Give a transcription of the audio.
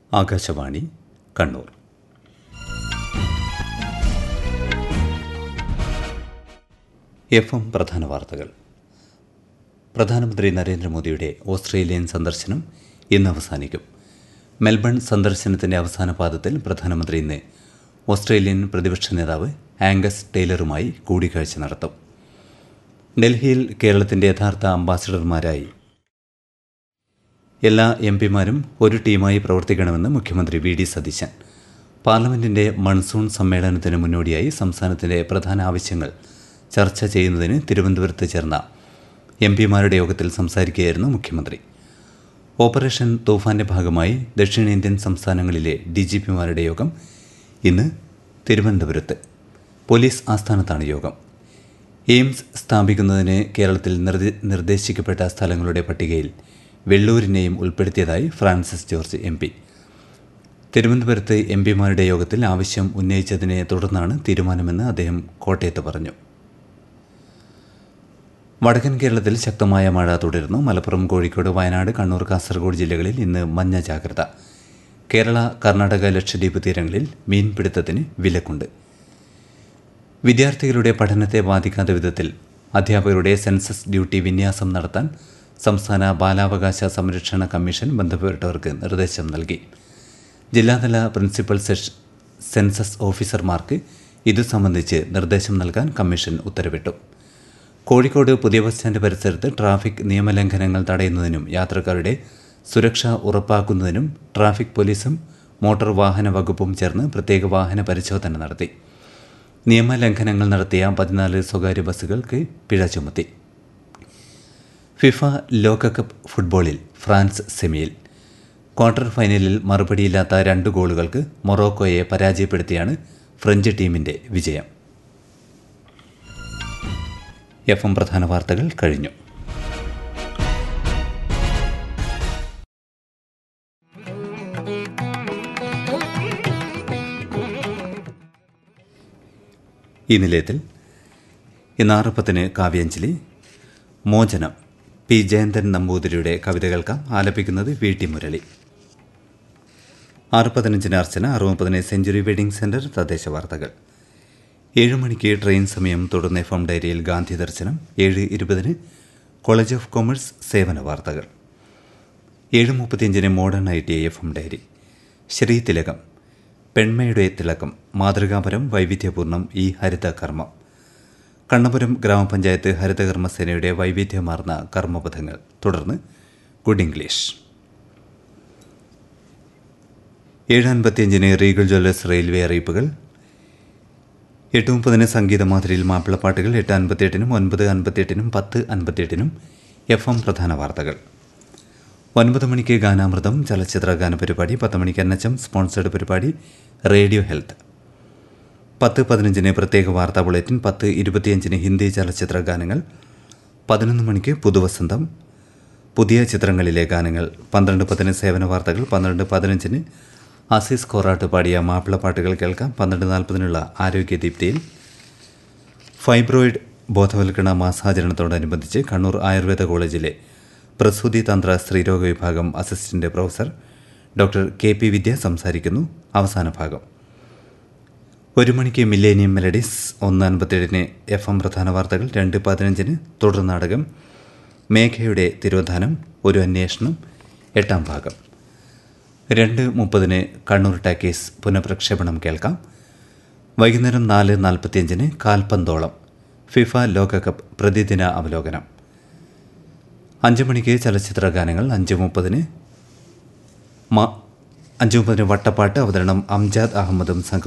Akashvani Kannur F M പ്രധാന വാർത്തകൾ പ്രധാനമന്ത്രി നരേന്ദ്രമോദിയുടെ ഓസ്ട്രേലിയൻ സന്ദർശനം ഇന്ന് അവസാനിക്കും മെൽബൺ സന്ദർശനത്തിന്റെ അവസാന പാദത്തിൽ പ്രധാനമന്ത്രി ഇന്ന് ഓസ്ട്രേലിയൻ പ്രതിപക്ഷ നേതാവ് ആംഗസ് ടൈലറുമായി കൂടിക്കാഴ്ച നടത്തും ഡൽഹിയിൽ കേരളത്തിന്റെ യഥാർത്ഥ അംബാസിഡർമാരായി എല്ലാ എം പിമാരും ഒരു ടീമായി പ്രവർത്തിക്കണമെന്ന് മുഖ്യമന്ത്രി വി ഡി സതീശൻ പാർലമെന്റിന്റെ മൺസൂൺ സമ്മേളനത്തിന് മുന്നോടിയായി സംസ്ഥാനത്തിന്റെ പ്രധാന ആവശ്യങ്ങൾ ചർച്ച ചെയ്യുന്നതിന് തിരുവനന്തപുരത്ത് ചേർന്ന എം പിമാരുടെ യോഗത്തിൽ സംസാരിക്കുകയായിരുന്നു മുഖ്യമന്ത്രി ഓപ്പറേഷൻ തൂഫാന്റെ ഭാഗമായി ദക്ഷിണേന്ത്യൻ സംസ്ഥാനങ്ങളിലെ ഡി ജി പിമാരുടെ യോഗം ഇന്ന് തിരുവനന്തപുരത്ത് പോലീസ് ആസ്ഥാനത്താണ് യോഗം എയിംസ് സ്ഥാപിക്കുന്നതിന് കേരളത്തിൽ നിർദ്ദേ നിർദ്ദേശിക്കപ്പെട്ട സ്ഥലങ്ങളുടെ പട്ടികയിൽ വെള്ളൂരിനെയും ഉൾപ്പെടുത്തിയതായി ഫ്രാൻസിസ് ജോർജ് എം പി തിരുവനന്തപുരത്ത് എം പിമാരുടെ യോഗത്തിൽ ആവശ്യം ഉന്നയിച്ചതിനെ തുടർന്നാണ് തീരുമാനമെന്ന് അദ്ദേഹം കോട്ടയത്ത് പറഞ്ഞു വടക്കൻ കേരളത്തിൽ ശക്തമായ മഴ തുടരുന്നു മലപ്പുറം കോഴിക്കോട് വയനാട് കണ്ണൂർ കാസർഗോഡ് ജില്ലകളിൽ ഇന്ന് മഞ്ഞ ജാഗ്രത കേരള കർണാടക ലക്ഷദ്വീപ് തീരങ്ങളിൽ മീൻപിടുത്തത്തിന് വിലക്കുണ്ട് വിദ്യാർത്ഥികളുടെ പഠനത്തെ ബാധിക്കാത്ത വിധത്തിൽ അധ്യാപകരുടെ സെൻസസ് ഡ്യൂട്ടി വിന്യാസം നടത്താൻ സംസ്ഥാന ബാലാവകാശ സംരക്ഷണ കമ്മീഷൻ ബന്ധപ്പെട്ടവർക്ക് നിർദ്ദേശം നൽകി ജില്ലാതല പ്രിൻസിപ്പൽ സെഷ് സെൻസസ് ഓഫീസർമാർക്ക് ഇതു സംബന്ധിച്ച് നിർദ്ദേശം നൽകാൻ കമ്മീഷൻ ഉത്തരവിട്ടു കോഴിക്കോട് പുതിയ ബസ് സ്റ്റാൻഡ് പരിസരത്ത് ട്രാഫിക് നിയമലംഘനങ്ങൾ തടയുന്നതിനും യാത്രക്കാരുടെ സുരക്ഷ ഉറപ്പാക്കുന്നതിനും ട്രാഫിക് പോലീസും മോട്ടോർ വാഹന വകുപ്പും ചേർന്ന് പ്രത്യേക വാഹന പരിശോധന നടത്തി നിയമലംഘനങ്ങൾ നടത്തിയ പതിനാല് സ്വകാര്യ ബസ്സുകൾക്ക് പിഴ ചുമത്തി ഫിഫ ലോകകപ്പ് ഫുട്ബോളിൽ ഫ്രാൻസ് സെമിയിൽ ക്വാർട്ടർ ഫൈനലിൽ മറുപടിയില്ലാത്ത രണ്ട് ഗോളുകൾക്ക് മൊറോക്കോയെ പരാജയപ്പെടുത്തിയാണ് ഫ്രഞ്ച് ടീമിന്റെ വിജയം എഫ് എം പ്രധാന വാർത്തകൾ കഴിഞ്ഞു ഈ നിലയത്തിൽ ഇന്ന് ആറ് പത്തിന് കാവ്യാഞ്ജലി മോചനം പി ജയന്തൻ നമ്പൂതിരിയുടെ കവിതകൾക്ക് ആലപിക്കുന്നത് വി ടി മുരളി ആറ് പതിനഞ്ചിന് അർച്ചന ആറ് മുപ്പതിന് സെഞ്ചുറി വെഡിംഗ് സെന്റർ തദ്ദേശ വാർത്തകൾ ഏഴ് മണിക്ക് ട്രെയിൻ സമയം തുടർന്ന് എഫ് എം ഡയറിയിൽ ഗാന്ധി ദർശനം ഏഴ് ഇരുപതിന് കോളേജ് ഓഫ് കൊമേഴ്സ് സേവന വാർത്തകൾ ഏഴ് മുപ്പത്തിയഞ്ചിന് modern I T F M diary Sree Thilakam പെൺമയുടെ തിളക്കം മാതൃകാപരം വൈവിധ്യപൂർണ്ണം ഈ ഹരിത കർമ്മം കണ്ണപുരം ഗ്രാമപഞ്ചായത്ത് ഹരിതകർമ്മസേനയുടെ വൈവിധ്യമാർന്ന കർമ്മപഥങ്ങൾ തുടർന്ന് ഗുഡ് ഇംഗ്ലീഷ് ഏഴ് അൻപത്തിയഞ്ചിന് റീഗൽ ജ്വല്ലേഴ്സ് റെയിൽവേ അറിയിപ്പുകൾ എട്ട് മുപ്പതിന് സംഗീതമാതിരിയിൽ മാപ്പിളപ്പാട്ടുകൾ എട്ട് അൻപത്തിയെട്ടിനും ഒൻപത് അൻപത്തിയെട്ടിനും പത്ത് അൻപത്തിയെട്ടിനും എഫ് എം പ്രധാന വാർത്തകൾ ഒൻപത് മണിക്ക് ഗാനാമൃതം ചലച്ചിത്ര ഗാന പരിപാടി പത്ത് മണിക്ക് എൻ എച്ച് എം സ്പോൺസേഡ് പരിപാടി റേഡിയോ ഹെൽത്ത് പത്ത് പതിനഞ്ചിന് പ്രത്യേക വാർത്താ ബുള്ളറ്റിൻ പത്ത് ഇരുപത്തിയഞ്ചിന് ഹിന്ദി ചലച്ചിത്ര ഗാനങ്ങൾ പതിനൊന്ന് മണിക്ക് പുതുവസന്തം പുതിയ ചിത്രങ്ങളിലെ ഗാനങ്ങൾ പന്ത്രണ്ട് പത്തിന് സേവന വാർത്തകൾ പന്ത്രണ്ട് പതിനഞ്ചിന് അസീസ് കോറാട്ട് പാടിയ മാപ്പിളപ്പാട്ടുകൾ കേൾക്കാം പന്ത്രണ്ട് നാൽപ്പതിനുള്ള ആരോഗ്യദീപ്തിയിൽ ഫൈബ്രോയിഡ് ബോധവൽക്കരണ മാസാചരണത്തോടനുബന്ധിച്ച് കണ്ണൂർ ആയുർവേദ കോളേജിലെ പ്രസൂതി തന്ത്ര സ്ത്രീരോഗ വിഭാഗം assistant professor doctor K P Vidya സംസാരിക്കുന്നു അവസാന ഭാഗം ഒരു മണിക്ക് മില്ലേനിയം മെലഡീസ് ഒന്ന് അൻപത്തേഴിന് എഫ് എം പ്രധാന വാർത്തകൾ രണ്ട് പതിനഞ്ചിന് തുടർ നാടകം മേഘയുടെ തിരോധാനം ഒരു അന്വേഷണം എട്ടാം ഭാഗം രണ്ട് മുപ്പതിന് കണ്ണൂർ ടാക്കീസ് പുനഃപ്രക്ഷേപണം കേൾക്കാം വൈകുന്നേരം നാല് നാൽപ്പത്തിയഞ്ചിന് കാൽപന്തോളം ഫിഫ ലോകകപ്പ് പ്രതിദിന അവലോകനം അഞ്ച് മണിക്ക് ചലച്ചിത്ര ഗാനങ്ങൾ അഞ്ച് മുപ്പതിന് അഞ്ച് മുപ്പതിന് വട്ടപ്പാട്ട് അവതരണം അംജാദ് അഹമ്മദും സംഘം